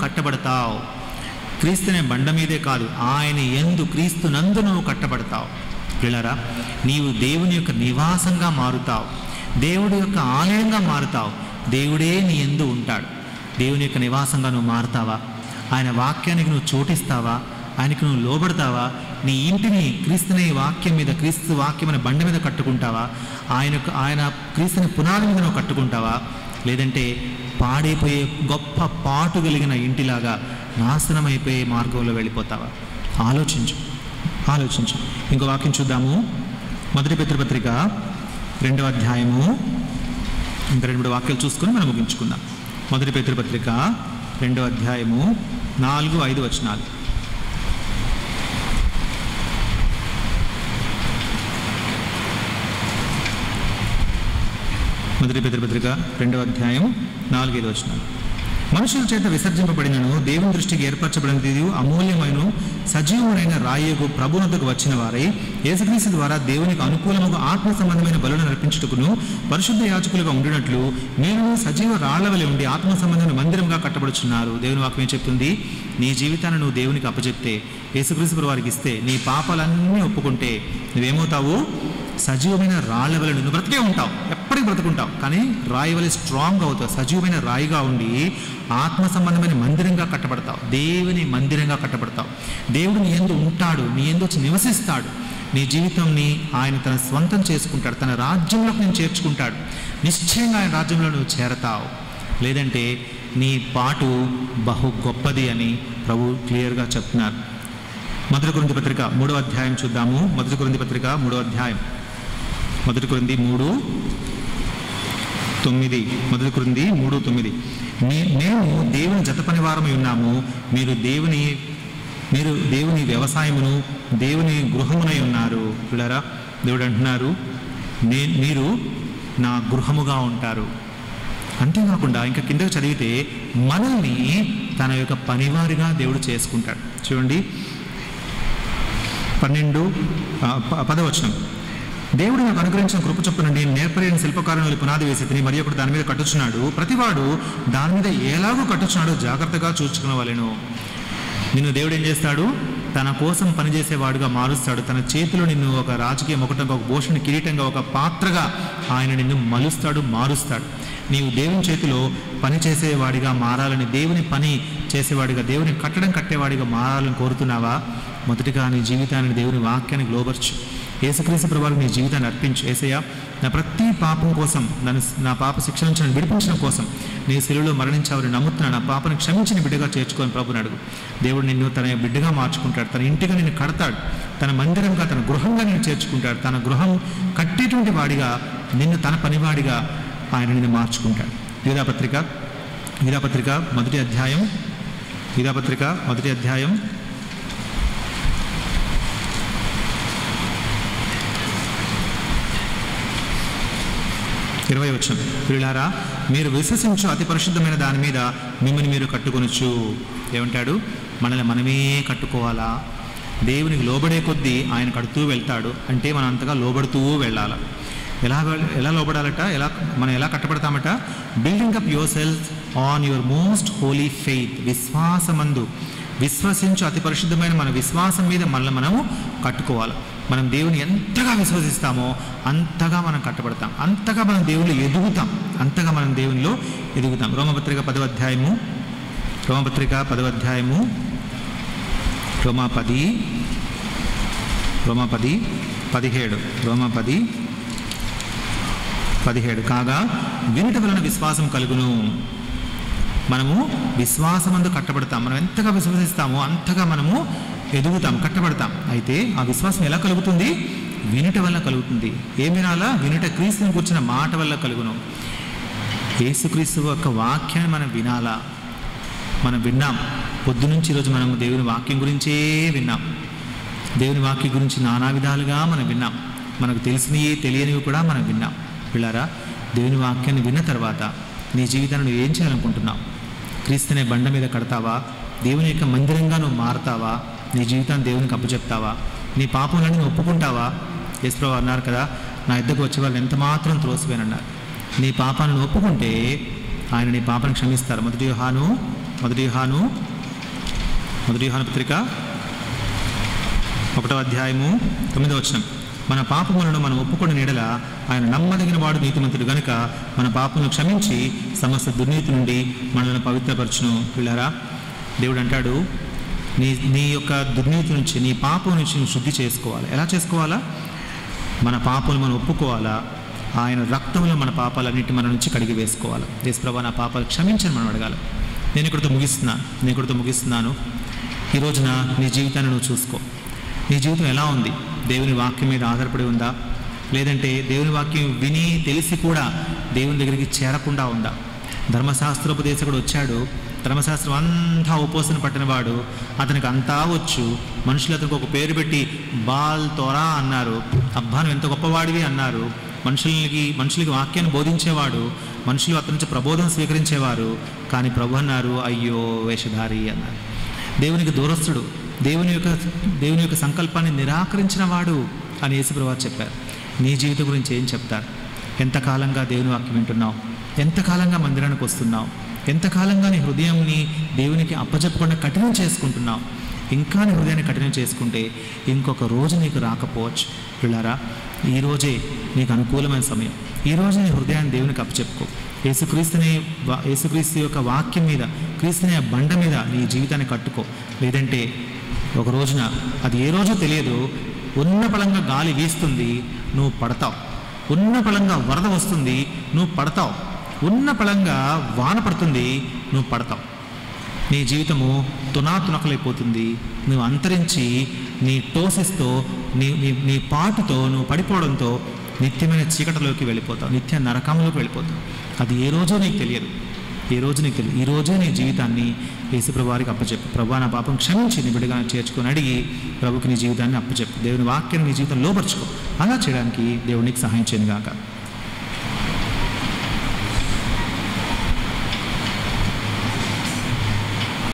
కట్టబడతావు క్రీస్తునే బండ మీదే కాదు ఆయన ఎందు క్రీస్తు నందు నువ్వు కట్టబడతావు పిల్లరా నీవు దేవుని యొక్క నివాసంగా మారుతావు దేవుడి యొక్క ఆలయంగా మారుతావు దేవుడే నీ ఎందు ఉంటాడు దేవుని యొక్క నివాసంగా నువ్వు మారుతావా ఆయన వాక్యానికి నువ్వు చోటిస్తావా ఆయనకి నువ్వు లోబడతావా నీ ఇంటిని క్రీస్తుని వాక్యం మీద క్రీస్తు వాక్యమైన బండ మీద కట్టుకుంటావా ఆయన ఆయన క్రీస్తుని పునాది మీద నువ్వు కట్టుకుంటావా లేదంటే పాడైపోయే గొప్ప పాటు కలిగిన ఇంటిలాగా నాశనమైపోయే మార్గంలో వెళ్ళిపోతావా ఆలోచించు ఆలోచించు ఇంకో వాక్యం చూద్దాము మొదటి పితృపత్రిక రెండవ అధ్యాయము ఇంకా రెండు మూడు వాక్యాలు చూసుకొని మనం ముగించుకుందాం మొదటి పితృపత్రిక రెండవ అధ్యాయము నాలుగు ఐదు వచనాలు మొదటి పితృపత్రిక రెండవ అధ్యాయం నాలుగైదు వచనాలు మనుషుల చేత విసర్జింపబడినను దేవుని దృష్టికి ఏర్పరచబడినది అమూల్యమైన సజీవమైన రాయకు ప్రభునకు వచ్చిన వారై యేసుక్రీస్తు ద్వారా దేవునికి అనుకూలముగా ఆత్మ సంబంధమైన బలులను నడిపించుటకును పరిశుద్ధ యాచకులుగా ఉండినట్లు మీరు సజీవ రాళ్ల వలె ఉండి ఆత్మ సంబంధమైన మందిరంగా కట్టబడుచున్నారు దేవుని వాక్యం ఏం చెప్తుంది నీ జీవితాన్ని నువ్వు దేవునికి అప్పచెప్తే యేసుక్రీస్తు వారికి ఇస్తే నీ పాపాలన్నీ ఒప్పుకుంటే నువ్వేమవుతావు సజీవమైన రాళ్ళ వలె నువ్వు బ్రతికే ఉంటావు ఎప్పటికీ బ్రతుకుంటావు కానీ రాయి వలె స్ట్రాంగ్ అవుతావు సజీవమైన రాయిగా ఉండి ఆత్మ సంబంధమైన మందిరంగా కట్టబడతావు దేవుని మందిరంగా కట్టబడతావు దేవుడు నీ ఎందు ఉంటాడు నీ ఎందు వచ్చి నివసిస్తాడు నీ జీవితంని ఆయన తన స్వంతం చేసుకుంటాడు తన రాజ్యంలోకి నేను చేర్చుకుంటాడు నిశ్చయంగా ఆయన రాజ్యంలో నువ్వు చేరతావు లేదంటే నీ పాటు బహు గొప్పది అని ప్రభు క్లియర్గా చెప్తున్నారు మొదటి కొరింది పత్రిక మూడో అధ్యాయం చూద్దాము మొదటి కొరింది పత్రిక మూడో అధ్యాయం మొదటి కొరింది మూడు తొమ్మిది మొదటి కొరింది మూడు తొమ్మిది మే- మేము దేవుని జత పనివారమై ఉన్నాము మీరు దేవుని మీరు దేవుని వ్యవసాయమును దేవుని గృహమునై ఉన్నారు పిల్లరా దేవుడు అంటున్నారు నే మీరు నా గృహముగా ఉంటారు అంతేకాకుండా ఇంకా కిందకు చదివితే మనల్ని తన యొక్క పనివారిగా దేవుడు చేసుకుంటాడు చూడండి పన్నెండు ఆ, ప- పదవచనం దేవుడు నాకు అనుగ్రహించిన కృప చొప్పున నేను నేర్పలేని శిల్పకారుని పునాది వేసి తిని మరి ఒకటి దాని మీద కట్టుచున్నాడు ప్రతివాడు దాని మీద ఎలాగో కట్టుచున్నాడో జాగ్రత్తగా చూసుకునవలెను నిన్ను దేవుడు ఏం చేస్తాడు తన కోసం పనిచేసేవాడుగా మారుస్తాడు తన చేతిలో నిన్ను ఒక రాజకీయ మొకటంగా ఒక భూషణ కిరీటంగా ఒక పాత్రగా ఆయన నిన్ను మలుస్తాడు మారుస్తాడు నీవు దేవుని చేతిలో పని చేసేవాడిగా మారాలని దేవుని పని చేసేవాడిగా దేవుని కట్టడం కట్టేవాడిగా మారాలని కోరుతున్నావా మొదటిగా నీ జీవితాన్ని దేవుని వాక్యానికి లోబర్చు ఏసుక్రీస్తు ప్రభావం నీ జీవితాన్ని అర్పించు ఏసయ్య నా ప్రతి పాపం కోసం నన్ను నా పాప శిక్ష నుంచి నన్ను విడిపించడం కోసం నీ శిలువలో మరణించావని నమ్ముతున్నాను నా పాపను క్షమించిన బిడ్డగా చేర్చుకొని ప్రభుని అడుగు దేవుడు నిన్ను తన బిడ్డగా మార్చుకుంటాడు తన ఇంటిగా నిన్ను కడతాడు తన మందిరంగా తన గృహంగా నిన్ను చేర్చుకుంటాడు తన గృహం కట్టేటువంటి వాడిగా నిన్ను తన పనివాడిగా ఆయన నిన్ను మార్చుకుంటాడు వీరాపత్రిక వీరాపత్రిక మొదటి అధ్యాయం వీరాపత్రిక మొదటి అధ్యాయం ఇరవై వచ్చిన ప్రియులారా మీరు విశ్వసించు అతి పరిశుద్ధమైన దాని మీద మిమ్మల్ని మీరు కట్టుకొనొచ్చు ఏమంటాడు మనల్ని మనమే కట్టుకోవాలా దేవునికి లోబడే కొద్దీ ఆయన కడుతూ వెళ్తాడు అంటే మనం అంతగా లోబడుతూ వెళ్ళాలి ఎలా వెళ్- ఎలా లోబడాలట ఎలా మనం ఎలా కట్టబడతామట building up yourself on your most holy faith విశ్వాసమందు విశ్వసించు అతి పరిశుద్ధమైన మన విశ్వాసం మీద మనల్ని మనము కట్టుకోవాలి మనం దేవుని ఎంతగా విశ్వసిస్తామో అంతగా మనం కట్టబడతాం అంతగా మనం దేవుళ్ళు ఎదుగుతాం అంతగా మనం దేవునిలో ఎదుగుతాం రోమపత్రిక పదవ అధ్యాయము రోమపత్రిక పదవ అధ్యాయము రోమా పది రోమా పది పదిహేడు రోమా పది పదిహేడు కాగా వినుట వలన విశ్వాసం కలుగును మనము విశ్వాసమందు కట్టబడతాం మనం ఎంతగా విశ్వసిస్తామో అంతగా మనము ఎదుగుతాం కట్టబడతాం అయితే ఆ విశ్వాసం ఎలా కలుగుతుంది వినుట వల్ల కలుగుతుంది ఏం వినాలా వినుట క్రీస్తుని కూర్చున్న మాట వల్ల కలుగును యేసుక్రీస్తు యొక్క వాక్యాన్ని మనం వినాలా మనం విన్నాం పొద్దునుంచి ఈరోజు మనం దేవుని వాక్యం గురించే విన్నాం దేవుని వాక్యం గురించి నానా విధాలుగా మనం విన్నాం మనకు తెలిసినవి తెలియనివి కూడా మనం విన్నాం పిల్లారా దేవుని వాక్యాన్ని విన్న తర్వాత నీ జీవితాన్ని నువ్వు ఏం చేయాలనుకుంటున్నావు క్రీస్తునే బండ మీద కడతావా దేవుని యొక్క మందిరంగా నువ్వు మారతావా నీ జీవితాన్ని దేవునికి అప్పచెప్తావా నీ పాపంలన్నీ నువ్వు ఒప్పుకుంటావా యేసుప్రభు అన్నారు కదా నా ఇద్దరికి వచ్చే వాళ్ళు ఎంత మాత్రం త్రోసిపోయినన్నారు నీ పాపాలను ఒప్పుకుంటే ఆయన నీ పాపను క్షమిస్తారు మొదటి యోహాను మొదటి హాను మొదటి హాను పత్రిక ఒకటో అధ్యాయము తొమ్మిదో వచనం మన పాపములను మనం ఒప్పుకున్న నీడల ఆయన నమ్మదగిన వాడు నీతిమంతుడు గనుక మన పాపములను క్షమించి సమస్త దుర్నీతి నుండి మనల్ని పవిత్రపరచును పిల్లరా దేవుడు అంటాడు నీ నీ యొక్క దుర్నీతి నుంచి నీ పాపం నుంచి నువ్వు శుద్ధి చేసుకోవాలి ఎలా చేసుకోవాలా మన పాపలు మనం ఒప్పుకోవాలా ఆయన రక్తంలో మన పాపాలన్నిటి మన నుంచి కడిగి వేసుకోవాలి దేశప్రభా నా పాపాలు క్షమించని మనం అడగాలి నేను ఇక్కడితో ముగిస్తున్నాను నేను ఇక్కడితో ముగిస్తున్నాను ఈ రోజున నీ జీవితాన్ని నువ్వు చూసుకో నీ జీవితం ఎలా ఉంది దేవుని వాక్యం మీద ఆధారపడి ఉందా లేదంటే దేవుని వాక్యం విని తెలిసి కూడా దేవుని దగ్గరికి చేరకుండా ఉందా ధర్మశాస్త్రోపదేశకుడు వచ్చాడు ధర్మశాస్త్రం అంతా ఉపవాసన పట్టినవాడు అతనికి అంతా వచ్చు మనుషులు అతనికి ఒక పేరు పెట్టి బాల్ తోరా అన్నారు అబ్బాను ఎంత గొప్పవాడివి అన్నారు మనుషులకి మనుషులకి వాక్యాన్ని బోధించేవాడు మనుషులు అతని నుంచి ప్రబోధం స్వీకరించేవారు కానీ ప్రభు అన్నారు అయ్యో వేషధారి అన్నారు దేవునికి దూరస్తుడు దేవుని యొక్క దేవుని యొక్క సంకల్పాన్ని నిరాకరించిన వాడు అని యేసుప్రభు చెప్పారు నీ జీవితం గురించి ఏం చెప్తారు ఎంతకాలంగా దేవుని వాక్యం వింటున్నావు ఎంతకాలంగా మందిరానికి వస్తున్నావు ఎంతకాలంగా నీ హృదయంని దేవునికి అప్పచెప్పకుండా కఠినం చేసుకుంటున్నావు ఇంకా నీ హృదయాన్ని కఠినం చేసుకుంటే ఇంకొక రోజు నీకు రాకపోవచ్చు పిల్లారా ఈ రోజే నీకు అనుకూలమైన సమయం ఈ రోజు నీ హృదయాన్ని దేవునికి అప్పచెప్పుకో యేసుక్రీస్తుని వా- యేసుక్రీస్తు యొక్క వాక్యం మీద క్రీస్తుని ఆ బండ మీద నీ జీవితాన్ని కట్టుకో లేదంటే ఒక రోజున అది ఏ రోజో తెలియదు ఉన్న పలంగా గాలి వీస్తుంది నువ్వు పడతావు ఉన్న పలంగా వరద వస్తుంది నువ్వు పడతావు ఉన్న పలంగా వాన పడుతుంది నువ్వు పడతావు నీ జీవితము తునాతునకలైపోతుంది నువ్వు అంతరించి నీ టోసిస్తో నీ నీ నీ పాటుతో నువ్వు పడిపోవడంతో నిత్యమైన చీకటిలోకి వెళ్ళిపోతావు నిత్య నరకంలోకి వెళ్ళిపోతావు అది ఏ రోజో నీకు తెలియదు ఏ రోజు నీకు తెలియదు ఈ రోజే నీ జీవితాన్ని యేసుప్రభు వారికి అప్పచెప్పు ప్రభు నా పాపం క్షమించి నీ బిడ్డగా చేర్చుకొని అడిగి ప్రభుకి నీ జీవితాన్ని అప్పచెప్పు దేవుని వాక్యాన్ని నీ జీవితం లోపరుచుకో అలా చేయడానికి దేవునికి సహాయం చేయను గాక